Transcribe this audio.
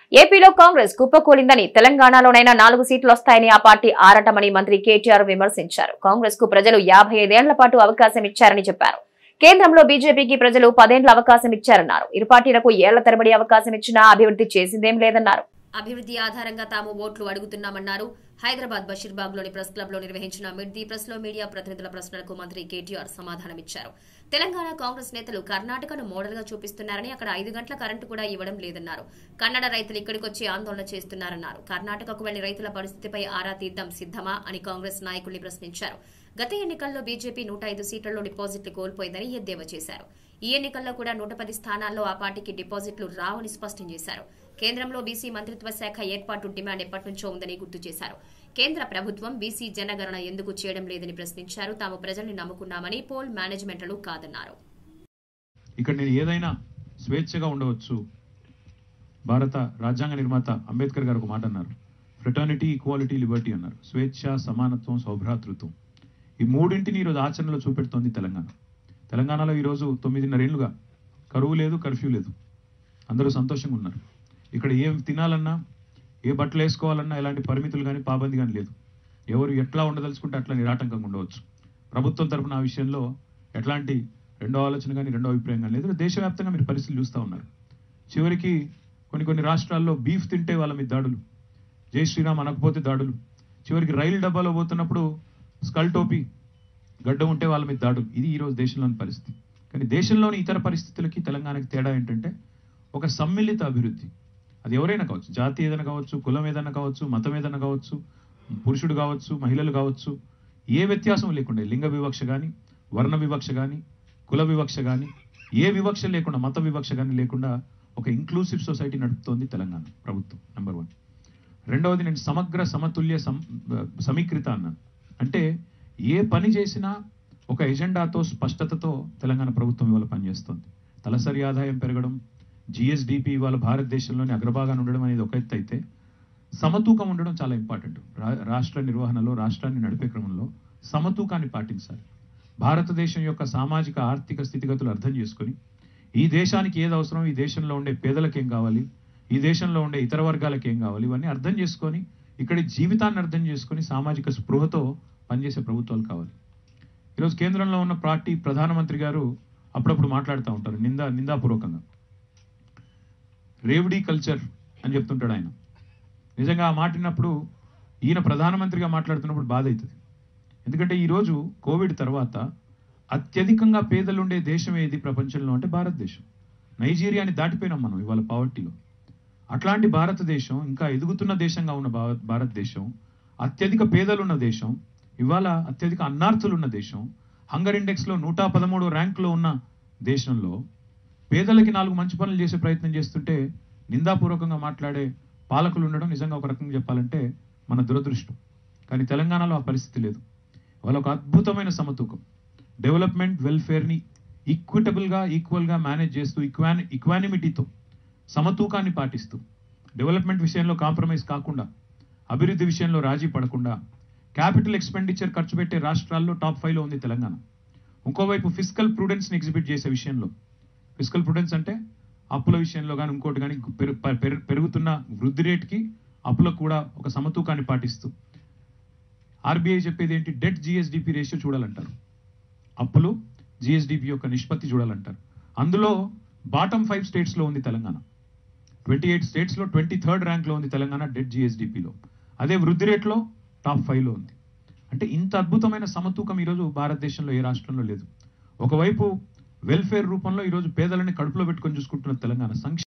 ఏపీలో కాంగ్రెస్ కుప్పకూలిందని తెలంగాణలోనైనా నాలుగు సీట్లు వస్తాయని ఆ పార్టీ ఆరటమని మంత్రి కేటీఆర్ విమర్శించారు కాంగ్రెస్ కు ప్రజలు యాభై ఐదేళ్ల పాటు అవకాశం ఇచ్చారని చెప్పారు కేంద్రంలో బీజేపీకి ప్రజలు పదేండ్ల అవకాశం ఇచ్చారన్నారు ఇరు పార్టీలకు ఏళ్ల తరబడి అవకాశం ఇచ్చినా అభివృద్ధి చేసిందేం లేదన్నారు అభివృద్ధి ఆధారంగా తాము ఓట్లు అడుగుతున్నామన్నారు హైదరాబాద్ బషీర్బాగ్ లోని ప్రెస్ క్లబ్ లో నిర్వహించిన మిడ్ ది ప్రెస్ లో మీడియా ప్రతినిధుల ప్రశ్నలకు మంత్రి కేటీఆర్ సమాధానమిచ్చారు తెలంగాణ కాంగ్రెస్ నేతలు కర్ణాటకను మోడల్ గా చూపిస్తున్నారని అక్కడ ఐదు గంటల కరెంటు కూడా ఇవ్వడం లేదన్నారు కన్నడ రైతులు ఇక్కడికి వచ్చి ఆందోళన చేస్తున్నారన్నారు కర్ణాటకకు వెళ్లి రైతుల పరిస్థితిపై ఆరా తీద్దాం సిద్దమా అని కాంగ్రెస్ నాయకుల్ని ప్రశ్నించారు గత ఎన్నికల్లో బీజేపీ నూట ఐదు సీట్లలో డిపాజిట్లు కోల్పోయిందని ఎద్దేవా చేశారు ఈ ఎన్నికల్లో కూడా నూట పది స్థానాల్లో ఆ పార్టీకి డిపాజిట్లు రావని స్పష్టం చేశారు కేంద్రంలో బీసీ మంత్రిత్వ శాఖ ఏర్పాటు డిమాండ్ ఎప్పటి నుంచో ఉందని గుర్తు చేశారు కేంద్ర ప్రభుత్వం బీసీ జనగణన ఎందుకు చేయడం లేదని ప్రశ్నించారు తాము ప్రజల్ని నమ్ముకున్నామని పోల్ మేనేజ్మెంట్లను కాదన్నారు ఇక్కడ నేను ఏదైనా స్వేచ్ఛగా ఉండవచ్చు భారత రాజ్యాంగ నిర్మాత అంబేద్కర్ గారు ఒక మాట అన్నారు ఫ్రెటర్నిటీ ఈక్వాలిటీ లిబర్టీ అన్నారు స్వేచ్ఛ సమానత్వం సౌభ్రాతృత్వం ఈ మూడింటిని ఈరోజు ఆచరణలో చూపెడుతోంది తెలంగాణ తెలంగాణలో ఈరోజు తొమ్మిదిన్నరేళ్లుగా కరువు లేదు కర్ఫ్యూ లేదు అందరూ సంతోషంగా ఉన్నారు ఇక్కడ ఏం తినాలన్నా ఏ బట్టలు వేసుకోవాలన్నా ఎలాంటి పరిమితులు కానీ పాబంది కానీ లేదు ఎవరు ఎట్లా ఉండదలుచుకుంటే అట్లా నిరాటంకంగా ఉండవచ్చు ప్రభుత్వం తరపున ఆ విషయంలో ఎట్లాంటి రెండో ఆలోచన కానీ రెండో అభిప్రాయం కానీ లేదు దేశవ్యాప్తంగా మీరు పరిస్థితులు చూస్తూ ఉన్నారు చివరికి కొన్ని కొన్ని రాష్ట్రాల్లో బీఫ్ తింటే వాళ్ళ మీద దాడులు జై శ్రీరామ్ అనకపోతే దాడులు చివరికి రైలు డబ్బాలో పోతున్నప్పుడు స్కల్ టోపీ గడ్డ ఉంటే వాళ్ళ మీద దాడులు ఇది ఈరోజు దేశంలోని పరిస్థితి కానీ దేశంలోని ఇతర పరిస్థితులకి తెలంగాణకి తేడా ఏంటంటే ఒక సమ్మిళిత అభివృద్ధి అది ఎవరైనా కావచ్చు జాతి ఏదైనా కావచ్చు కులం ఏదైనా కావచ్చు మతం ఏదైనా కావచ్చు పురుషుడు కావచ్చు మహిళలు కావచ్చు ఏ వ్యత్యాసం లేకుండా లింగ వివక్ష కానీ వర్ణ వివక్ష కానీ కుల వివక్ష కానీ ఏ వివక్ష లేకుండా మత వివక్ష కానీ లేకుండా ఒక ఇంక్లూసివ్ సొసైటీ నడుపుతోంది తెలంగాణ ప్రభుత్వం నెంబర్ వన్ రెండవది నేను సమగ్ర సమతుల్య సం సమీకృత అన్నాను అంటే ఏ పని చేసినా ఒక ఎజెండాతో స్పష్టతతో తెలంగాణ ప్రభుత్వం ఇవాళ పనిచేస్తుంది తలసరి ఆదాయం పెరగడం జిఎస్డిపి ఇవాళ భారతదేశంలోని అగ్రభాగాన్ని ఉండడం అనేది ఒక ఎత్తు అయితే సమతూకం ఉండడం చాలా ఇంపార్టెంట్ రా- రాష్ట్ర నిర్వహణలో రాష్ట్రాన్ని నడిపే క్రమంలో సమతూకాన్ని పాటించాలి భారతదేశం యొక్క సామాజిక ఆర్థిక స్థితిగతులు అర్థం చేసుకొని ఈ దేశానికి ఏది అవసరం ఈ దేశంలో ఉండే పేదలకు ఏం కావాలి ఈ దేశంలో ఉండే ఇతర వర్గాలకు ఏం కావాలి ఇవన్నీ అర్థం చేసుకొని ఇక్కడి జీవితాన్ని అర్థం చేసుకొని సామాజిక స్పృహతో పనిచేసే ప్రభుత్వాలు కావాలి ఈరోజు కేంద్రంలో ఉన్న పార్టీ ప్రధానమంత్రి గారు అప్పుడప్పుడు మాట్లాడుతూ ఉంటారు నిందా నిందాపూర్వకంగా రేవడీ కల్చర్ అని చెప్తుంటాడు ఆయన నిజంగా ఆ మాట విన్నప్పుడు ఈయన ప్రధానమంత్రిగా మాట్లాడుతున్నప్పుడు బాధ అవుతుంది ఎందుకంటే ఈరోజు కోవిడ్ తర్వాత అత్యధికంగా పేదలుండే దేశం ఏది ప్రపంచంలో అంటే భారతదేశం నైజీరియాని దాటిపోయినాం మనం ఇవాళ పావర్టీలో అట్లాంటి భారతదేశం ఇంకా ఎదుగుతున్న దేశంగా ఉన్న భారత భారతదేశం అత్యధిక పేదలున్న దేశం ఇవాళ అత్యధిక అన్నార్థులున్న దేశం హంగర్ ఇండెక్స్లో నూట పదమూడు ర్యాంకులో ఉన్న దేశంలో పేదలకి నాలుగు మంచి పనులు చేసే ప్రయత్నం చేస్తుంటే నిందాపూర్వకంగా మాట్లాడే పాలకులు ఉండడం నిజంగా ఒక రకంగా చెప్పాలంటే మన దురదృష్టం కానీ తెలంగాణలో ఆ పరిస్థితి లేదు వాళ్ళ ఒక అద్భుతమైన సమతూకం డెవలప్మెంట్ వెల్ఫేర్ని ఈక్విటబుల్గా ఈక్వల్గా మేనేజ్ చేస్తూ ఈక్వాని ఈక్వానిమిటీతో సమతూకాన్ని పాటిస్తూ డెవలప్మెంట్ విషయంలో కాంప్రమైజ్ కాకుండా అభివృద్ధి విషయంలో రాజీ పడకుండా క్యాపిటల్ ఎక్స్పెండిచర్ ఖర్చు పెట్టే రాష్ట్రాల్లో టాప్ ఫైవ్లో ఉంది తెలంగాణ ఇంకోవైపు ఫిజికల్ ప్రూడెన్స్ని ఎగ్జిబిట్ చేసే విషయంలో ఫిజికల్ ప్రుడెన్స్ అంటే అప్పుల విషయంలో కానీ ఇంకోటి కానీ పెరు- పెరు- పెరుగుతున్న వృద్ధి రేట్కి అప్పులకు కూడా ఒక సమతూకాన్ని పాటిస్తూ ఆర్బీఐ చెప్పేది ఏంటి డెట్ జిఎస్డిపి రేషియో చూడాలంటారు అప్పులు జిఎస్డిపి యొక్క నిష్పత్తి చూడాలంటారు అందులో బాటమ్ ఫైవ్ స్టేట్స్లో ఉంది తెలంగాణ ట్వంటీ ఎయిట్ స్టేట్స్లో ట్వంటీ థర్డ్ ర్యాంక్లో ఉంది తెలంగాణ డెట్ జిఎస్డిపిలో అదే వృద్ధి రేట్లో టాప్ ఫైవ్లో ఉంది అంటే ఇంత అద్భుతమైన సమతూకం ఈరోజు భారతదేశంలో ఏ రాష్ట్రంలో లేదు ఒకవైపు వెల్ఫేర్ రూపంలో ఈరోజు పేదలని కడుపులో పెట్టుకొని చూసుకుంటున్న తెలంగాణ సంక్షేమ